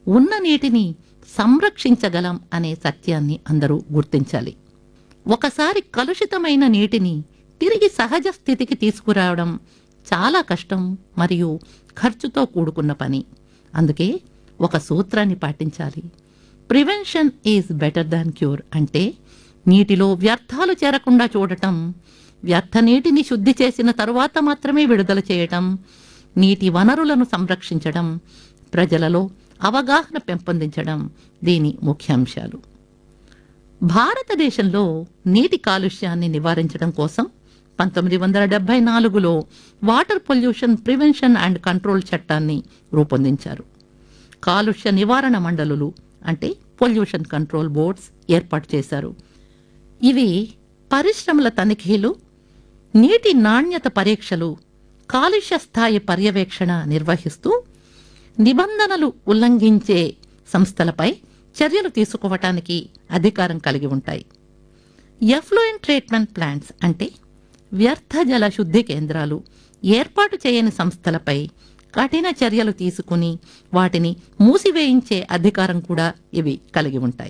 ఉన్న నీటిని సంరక్షించగలం అనే సత్యాన్ని అందరూ గుర్తించాలి ఒకసారి కలుషితమైన నీటిని తిరిగి సహజ స్థితికి తీసుకురావడం చాలా కష్టం మరియు ఖర్చుతో కూడుకున్న పని అందుకే ఒక సూత్రాన్ని పాటించాలి prevention is better than cure అంటే నీటిలో వ్యర్థాలు చేరకుండా చూడటం వ్యర్థ నీటిని శుద్ధి చేసిన తరువాత మాత్రమే విడుదల చేయటం నీటి వనరులను సంరక్షించడం ప్రజలలో అవగాహన పెంపొందించడం దీని ముఖ్యాంశాలు భారతదేశంలో నీటి కాలుష్యాన్ని నివారించడం కోసం పంతొమ్మిది వందల డెబ్బై నాలుగులో water pollution prevention and control చట్టాన్ని రూపొందించారు కాలుష్య నివారణ మండలులు అంటే పొల్యూషన్ కంట్రోల్ బోర్డ్స్ ఏర్పాటు చేశారు ఇవి పరిశ్రమల తనిఖీలు నీటి నాణ్యత పరీక్షలు కాలుష్య స్థాయి పర్యవేక్షణ నిర్వహిస్తూ నిబంధనలు ఉల్లంఘించే సంస్థలపై చర్యలు తీసుకోవటానికి అధికారం కలిగి ఉంటాయి ఎఫ్లూయెంట్ ట్రీట్మెంట్ ప్లాంట్స్ అంటే వ్యర్థ జల శుద్ధి కేంద్రాలు ఏర్పాటు చేయని సంస్థలపై కఠిన చర్యలు తీసుకుని వాటిని మూసివేయించే అధికారం కూడా ఇవి కలిగి ఉంటాయి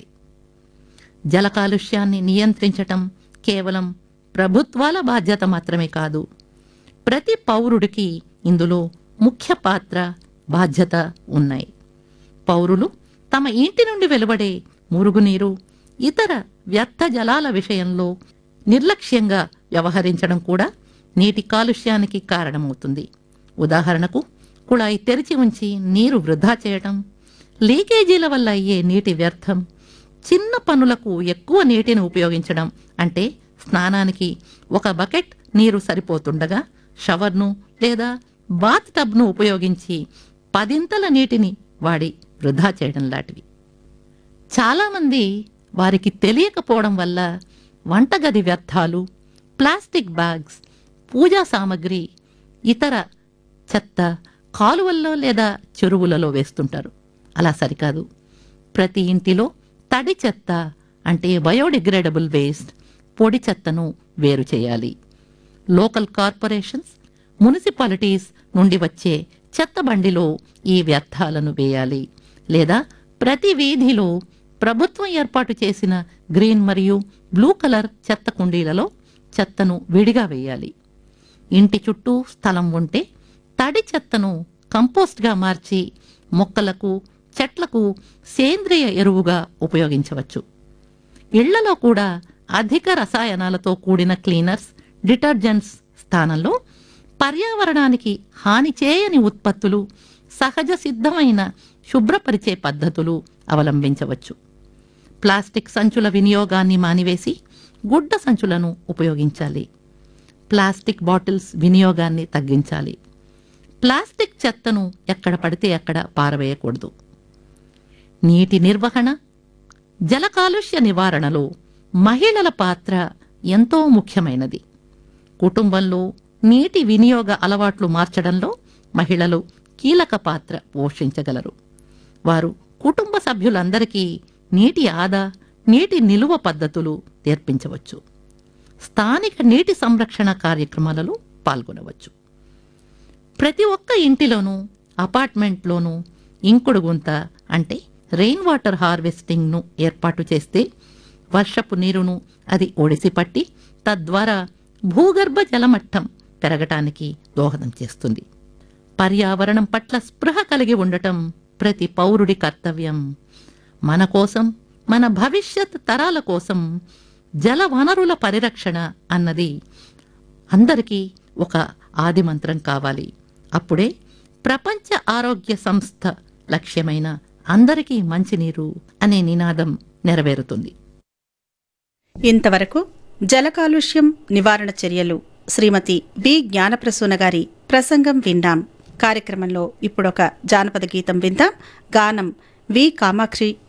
జల కాలుష్యాన్ని నియంత్రించటం కేవలం ప్రభుత్వాల బాధ్యత మాత్రమే కాదు ప్రతి పౌరుడికి ఇందులో ముఖ్య పాత్ర బాధ్యత ఉన్నాయి పౌరులు తమ ఇంటి నుండి వెలువడే మురుగునీరు ఇతర వ్యర్థ జలాల విషయంలో నిర్లక్ష్యంగా వ్యవహరించడం కూడా నీటి కాలుష్యానికి కారణమవుతుంది ఉదాహరణకు కుళాయి తెరిచి ఉంచి నీరు వృధా చేయటం లీకేజీల వల్ల అయ్యే నీటి వ్యర్థం చిన్న పనులకు ఎక్కువ నీటిని ఉపయోగించడం అంటే స్నానానికి ఒక బకెట్ నీరు సరిపోతుండగా షవర్ను లేదా బాత్ టబ్ను ఉపయోగించి పదింతల నీటిని వాడి వృధా చేయడం లాంటివి చాలామంది వారికి తెలియకపోవడం వల్ల వంటగది వ్యర్థాలు ప్లాస్టిక్ బ్యాగ్స్ పూజా సామాగ్రి ఇతర చెత్త కాలువల్లో లేదా చెరువులలో వేస్తుంటారు అలా సరికాదు ప్రతి ఇంటిలో తడి చెత్త అంటే బయోడిగ్రేడబుల్ వేస్ట్ పొడి చెత్తను వేరు చేయాలి లోకల్ కార్పొరేషన్స్ మున్సిపాలిటీస్ నుండి వచ్చే చెత్త బండిలో ఈ వ్యర్థాలను వేయాలి లేదా ప్రతి వీధిలో ప్రభుత్వం ఏర్పాటు చేసిన గ్రీన్ మరియు బ్లూ కలర్ చెత్త కుండీలలో చెత్తను విడిగా వేయాలి ఇంటి చుట్టూ స్థలం ఉంటే తడి చెత్తను కంపోస్ట్గా మార్చి మొక్కలకు చెట్లకు సేంద్రియ ఎరువుగా ఉపయోగించవచ్చు ఇళ్లలో కూడా అధిక రసాయనాలతో కూడిన క్లీనర్స్ డిటర్జెంట్స్ స్థానంలో పర్యావరణానికి హాని చేయని ఉత్పత్తులు సహజ సిద్ధమైన శుభ్రపరిచే పద్ధతులు అవలంబించవచ్చు ప్లాస్టిక్ సంచుల వినియోగాన్ని మానివేసి గుడ్డ సంచులను ఉపయోగించాలి ప్లాస్టిక్ బాటిల్స్ వినియోగాన్ని తగ్గించాలి ప్లాస్టిక్ చెత్తను ఎక్కడ పడితే అక్కడ పారవేయకూడదు నీటి నిర్వహణ జల కాలుష్య నివారణలో మహిళల పాత్ర ఎంతో ముఖ్యమైనది కుటుంబంలో నీటి వినియోగ అలవాట్లు మార్చడంలో మహిళలు కీలక పాత్ర పోషించగలరు వారు కుటుంబ సభ్యులందరికీ నీటి ఆదా నీటి నిలువ పద్ధతులు నేర్పించవచ్చు స్థానిక నీటి సంరక్షణ కార్యక్రమాలలో పాల్గొనవచ్చు ప్రతి ఒక్క ఇంటిలోనూ అపార్ట్మెంట్లోనూ ఇంకుడు గుంత అంటే రెయిన్ వాటర్ హార్వెస్టింగ్ను ఏర్పాటు చేస్తే వర్షపు నీరును అది ఒడిసిపట్టి తద్వారా భూగర్భ జలమట్టం పెరగటానికి దోహదం చేస్తుంది పర్యావరణం పట్ల స్పృహ కలిగి ఉండటం ప్రతి పౌరుడి కర్తవ్యం మన కోసం మన భవిష్యత్ తరాల కోసం జల వనరుల పరిరక్షణ అన్నది అందరికీ ఒక ఆది మంత్రం కావాలి అప్పుడే ప్రపంచ ఆరోగ్య సంస్థ లక్ష్యమైన అందరికీ మంచినీరు అనే నినాదం నెరవేరుతుంది ఇంతవరకు జల కాలుష్యం నివారణ చర్యలు శ్రీమతి బి జ్ఞానప్రసూన గారి ప్రసంగం విన్నాం కార్యక్రమంలో ఇప్పుడొక జానపద గీతం విందాం గానం వి కామాక్షి